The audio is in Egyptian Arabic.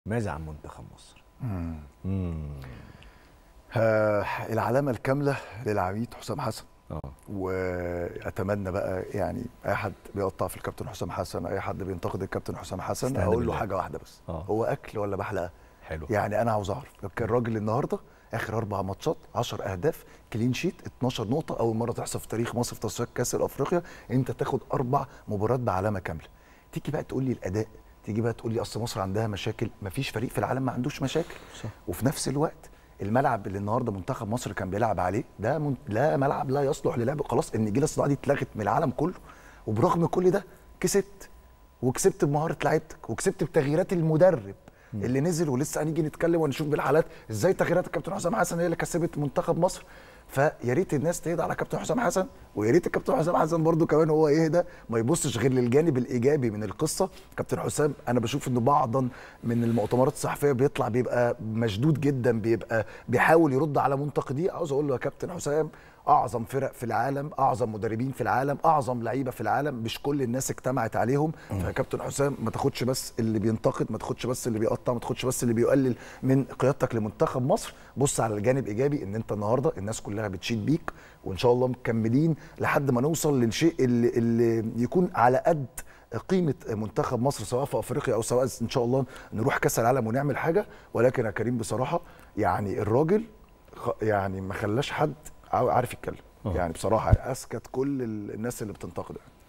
ماذا عن منتخب مصر؟ آه، العلامة الكاملة للعميد حسام حسن اه واتمنى بقى يعني اي حد بيقطع في الكابتن حسام حسن اي حد بينتقد الكابتن حسام حسن استهدى اقول له بالله. حاجه واحده بس آه. هو اكل ولا بحلقه حلو يعني انا عاوز اعرف كان الراجل النهارده اخر اربع ماتشات 10 اهداف كلين شيت 12 نقطه اول مره تحصل في تاريخ مصر في تصفيات كاس الافريقيا انت تاخد اربع مباريات بعلامه كامله تيجي بقى تقول لي الاداء تيجي بقى تقول لي اصل مصر عندها مشاكل مفيش فريق في العالم ما عندوش مشاكل صح. وفي نفس الوقت الملعب اللي النهارده منتخب مصر كان بيلعب عليه ده من... لا ملعب لا يصلح للعب خلاص النجيله الصناعيه دي اتلغت من العالم كله وبرغم كل ده كسبت وكسبت بمهاره لعيبتك وكسبت بتغييرات المدرب اللي نزل ولسه هنيجي نتكلم ونشوف بالحالات ازاي تغييرات الكابتن حسام حسن هي اللي كسبت منتخب مصر فيا ريت الناس تهدى على كابتن حسام حسن ويا ريت الكابتن حسام حسن برده كمان هو يهدى ما يبصش غير للجانب الايجابي من القصه كابتن حسام انا بشوف انه بعضا من المؤتمرات الصحفيه بيطلع بيبقى مشدود جدا بيبقى بيحاول يرد على منتقديه عاوز اقول له يا كابتن حسام اعظم فرق في العالم اعظم مدربين في العالم اعظم لعيبه في العالم مش كل الناس اجتمعت عليهم فيا كابتن حسام ما تاخدش بس اللي بينتقد ما تاخدش بس اللي بيقطع ما تاخدش بس اللي بيقلل من قيادتك لمنتخب مصر بص على الجانب ايجابي ان انت النهارده الناس كلها بتشيد بيك وان شاء الله مكملين لحد ما نوصل للشيء اللي, اللي يكون على قد قيمه منتخب مصر سواء في افريقيا او سواء ان شاء الله نروح كاس العالم ونعمل حاجه ولكن يا كريم بصراحه يعني الراجل خ- يعني ما خلاش حد عارف يتكلم آه. يعني بصراحه اسكت كل ال- الناس اللي بتنتقده يعني.